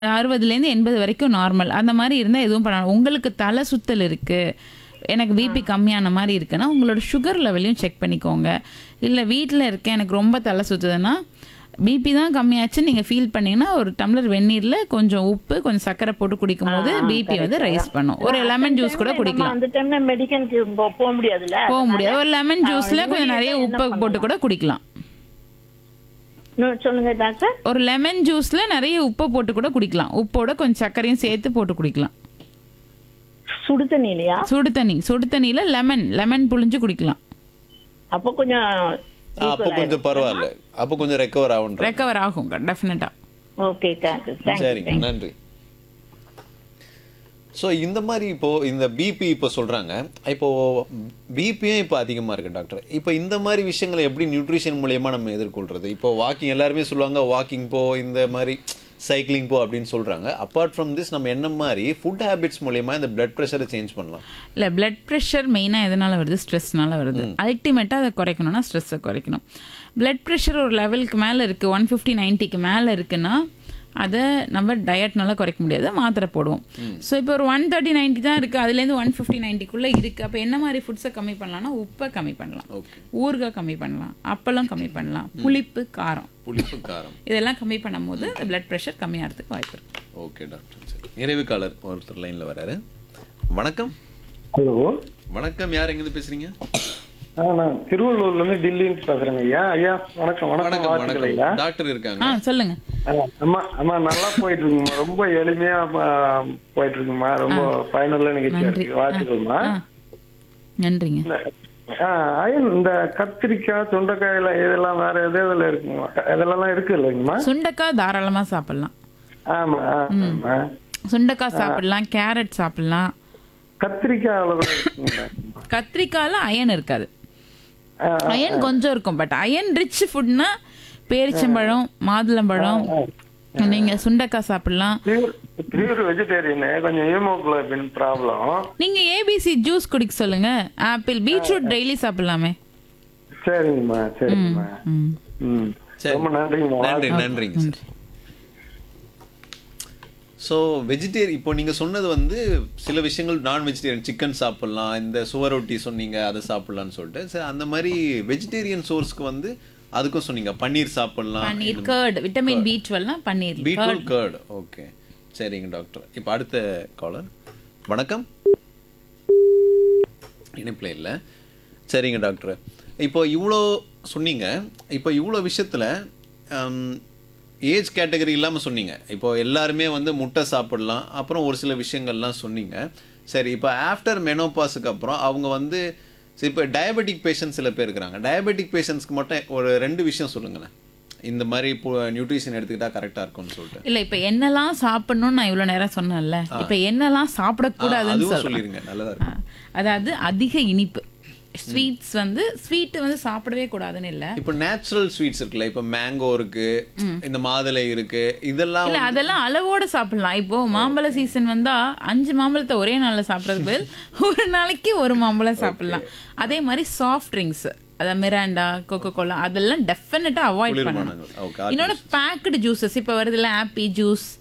அறுபதுலேருந்து எண்பது வரைக்கும் நார்மல் அந்த மாதிரி இருந்தால் எதுவும் பண்ண உங்களுக்கு தலை சுத்தல் இருக்குது எனக்கு பிபி கம்மியான மாதிரி இருக்குன்னா உங்களோட சுகர் லெவலையும் செக் பண்ணிக்கோங்க இல்லை வீட்டில் இருக்கேன் எனக்கு ரொம்ப தலை சுற்றுதுன்னா பிபி தான் கம்மியாச்சு நீங்கள் ஃபீல் பண்ணீங்கன்னா ஒரு டம்ளர் வெந்நீரில் கொஞ்சம் உப்பு கொஞ்சம் சர்க்கரை போட்டு குடிக்கும் போது பிபி வந்து ரைஸ் பண்ணும் ஒரு லெமன் ஜூஸ் கூட குடிக்கலாம் அந்த டைம்ல மெடிக்கலுக்கு போக முடியாதுல்ல போக முடியாது ஒரு லெமன் ஜூஸில் கொஞ்சம் நிறைய உப்பு போட்டு கூட குடிக்கலாம் இன்னும் சொல்லுங்க டாக்டர் ஒரு லெமன் ஜூஸ்ல நிறைய உப்பை போட்டு கூட குடிக்கலாம் உப்போட கொஞ்சம் சர்க்கரையும் சேர்த்து போட்டு குடிக்கலாம் சுடு தண்ணிலையா சுடு தண்ணி சுடு தண்ணியில லெமன் லெமன் புழிஞ்சு குடிக்கலாம் அப்போ கொஞ்சம் அப்போ கொஞ்சம் பரவாயில்ல அப்போ கொஞ்சம் ரெக்கவர் ஆகுன்ற ரெக்கவர் ஆகும் டெஃபினட்டா ஓகே டாக்டர் தேங்க்யூ சரிங்க நன்றி ஸோ இந்த மாதிரி இப்போ இந்த பிபி இப்போ சொல்றாங்க இப்போ பிபியும் இப்போ அதிகமா இருக்கு டாக்டர் இப்போ இந்த மாதிரி விஷயங்களை எப்படி நியூட்ரிஷன் மூலியமா நம்ம எதிர்கொள்றது இப்போ வாக்கிங் எல்லாருமே சொல்லுவாங்க வாக்கிங் போ இந்த மாதிரி சைக்கிளிங் போ அப்படின்னு சொல்றாங்க அப்பார்ட் ஃப்ரம் திஸ் நம்ம என்ன மாதிரி ஃபுட் ஹேபிட்ஸ் மூலியமா இந்த பிளட் ப்ரெஷரை சேஞ்ச் பண்ணலாம் இல்ல பிளட் ப்ரெஷர் மெயினாக எதனால வருது ஸ்ட்ரெஸ்னால வருது அல்டிமேட்டாக அதை குறைக்கணும்னா ஸ்ட்ரெஸ்ஸை குறைக்கணும் பிளட் ப்ரெஷர் ஒரு லெவலுக்கு மேலே இருக்குது ஒன் ஃபிஃப்டி நைன்ட்டிக்கு மேலே இருக்குன்னா அதை நம்ம டயட்னால குறைக்க முடியாது மாத்திரை போடுவோம் ஸோ இப்போ ஒரு ஒன் தேர்ட்டி நைன்ட்டி தான் இருக்குது அதுலேருந்து ஒன் ஃபிஃப்டி நைன்ட்டிக்குள்ளே இருக்குது அப்போ என்ன மாதிரி ஃபுட்ஸை கம்மி பண்ணலாம்னா உப்பை கம்மி பண்ணலாம் ஓகே ஊறுகாய் கம்மி பண்ணலாம் அப்பளம் கம்மி பண்ணலாம் புளிப்பு காரம் புளிப்பு காரம் இதெல்லாம் கம்மி பண்ணும்போது பிளட் ப்ரெஷர் கம்மியாகிறதுக்கு வாய்ப்பு இருக்கு ஓகே டாக்டர் சரி நிறைவு காலர் ஒருத்தர் லைன்ல வராரு வணக்கம் ஹலோ வணக்கம் யார் எங்கிருந்து பேசுறீங்க ஆ நான் திருவள்ளூர்ல இருந்து டெல்லின்னு பேசுறேங்க ஐயா ஐயா வணக்கம் வணக்கம் வணக்கம் வாழ்த்துக்கள் ஐயா வணக்கம் டாக்டர் இருக்காங்க ஆ சொல்லுங்க ஆ, அம்மா அம்மா நல்லா போயிட்டு இருக்குமா ரொம்ப எளிமையா ஆ, போயிட்டு இருக்குமா ரொம்ப பயனுள்ள நிகழ்ச்சியா இருக்கு வாழ்த்துக்கள்மா ஆ நன்றிங்க இந்த, ஆ, அயன் இந்த கத்திரிக்காய் தொண்டைக்காயில இதெல்லாம் வேற எது இதுல இருக்குமா இதெல்லாம் இருக்கு இல்லைங்கம்மா சுண்டைக்காய் தாராளமாக சாப்பிடலாம் ஆமா ஆமா சுண்டைக்காய் சாப்பிடலாம் கேரட் சாப்பிடலாம் கத்திரிக்காய் அளவு இருக்குங்களா கத்திரிக்காயில் அயன் இருக்காது ஆ, அயன் கொஞ்சம் இருக்கும் பட் அயன் ரிச் ஃபுட்னா பேரிச்சம்பழம் மாதுளம்பழம் நீங்க சுண்டைக்காய் சாப்பிடலாம் பியூர் பியூர் வெஜிடேரியன் கொஞ்சம் ஹீமோகுளோபின் ப்ராப்ளம் நீங்க ஏபிசி ஜூஸ் குடிக்க சொல்லுங்க ஆப்பிள் பீட்ரூட் டெய்லி சாப்பிடலாமே சரிங்கம்மா சரிங்கம்மா ம். ம் சரி. ரொம்ப நன்றிங்கம்மா நன்றி நன்றிங்க சார் நன்றி ஸோ வெஜிடேரியன் இப்போ நீங்கள் சொன்னது வந்து சில விஷயங்கள் நான் வெஜிடேரியன் சிக்கன் சாப்பிட்லாம் இந்த சுவரொட்டி சொன்னீங்க அதை சாப்பிட்லான்னு சொல்லிட்டு சரி அந்த மாதிரி வெஜிடேரியன் சோர்ஸ்க்கு வந்து அதுக்கும் சொன்னீங்க பன்னீர் சாப்பிட்லாம் பன்னீர் கர்ட் விட்டமின் பி டுவெல்லாம் பன்னீர் பீட்ரூட் கர்ட் ஓகே சரிங்க டாக்டர் இப்போ அடுத்த காலர் வணக்கம் இணைப்பில் இல்லை சரிங்க டாக்டர் இப்போ இவ்வளோ சொன்னீங்க இப்போ இவ்வளோ விஷயத்தில் ஏஜ் கேட்டகரி இல்லாமல் சொன்னீங்க இப்போ எல்லாருமே வந்து முட்டை சாப்பிடலாம் அப்புறம் ஒரு சில விஷயங்கள்லாம் சொன்னீங்க சரி இப்போ ஆஃப்டர் மெனோபாஸுக்கு அப்புறம் அவங்க வந்து சரி, இப்போ டயபெட்டிக் பேஷண்ட் சில பேர் இருக்கிறாங்க டயபெட்டிக் பேஷண்ட்ஸ்க்கு மட்டும் ஒரு ரெண்டு விஷயம் சொல்லுங்களேன் இந்த மாதிரி இப்போ நியூட்ரிஷன் எடுத்துக்கிட்டா கரெக்டாக இருக்கும்னு சொல்லிட்டு இல்ல இப்ப என்னெல்லாம் சாப்பிடணும்னு நான் இவ்வளவு நேரம் சொன்னேன்ல இப்ப என்னெல்லாம் சாப்பிடக்கூடாதுன்னு அதுவும் சொல்றேன் சொல்லிருங்க நல்லதா இருக்கும் ஆ, அதாவது அதிக இனிப்பு ஸ்வீட்ஸ் வந்து ஸ்வீட் வந்து சாப்பிடவே கூடாதுன்னு இல்ல இப்போ நேச்சுரல் ஸ்வீட்ஸ் இருக்குல்ல இப்போ மேங்கோ இருக்கு இந்த மாதுளை இருக்கு இதெல்லாம் இல்ல அதெல்லாம் அளவோட சாப்பிடலாம் இப்போ மாம்பழ சீசன் வந்தா அஞ்சு மாம்பழத்தை ஒரே நாள்ல சாப்பிடறது பதில் ஒரு நாளைக்கு ஒரு மாம்பழம் சாப்பிடலாம் அதே மாதிரி சாஃப்ட் ட்ரிங்க்ஸ் அதாவது மிராண்டா கோகோ கோலா அதெல்லாம் டெஃபினட்டா அவாய்ட் பண்ணணும் குளிர்பானங்கள் ஓகே இன்னொன்று பேக்கடு ஜூஸஸ் இப்போ வருதுல்ல ஆப்பி ஜூஸ்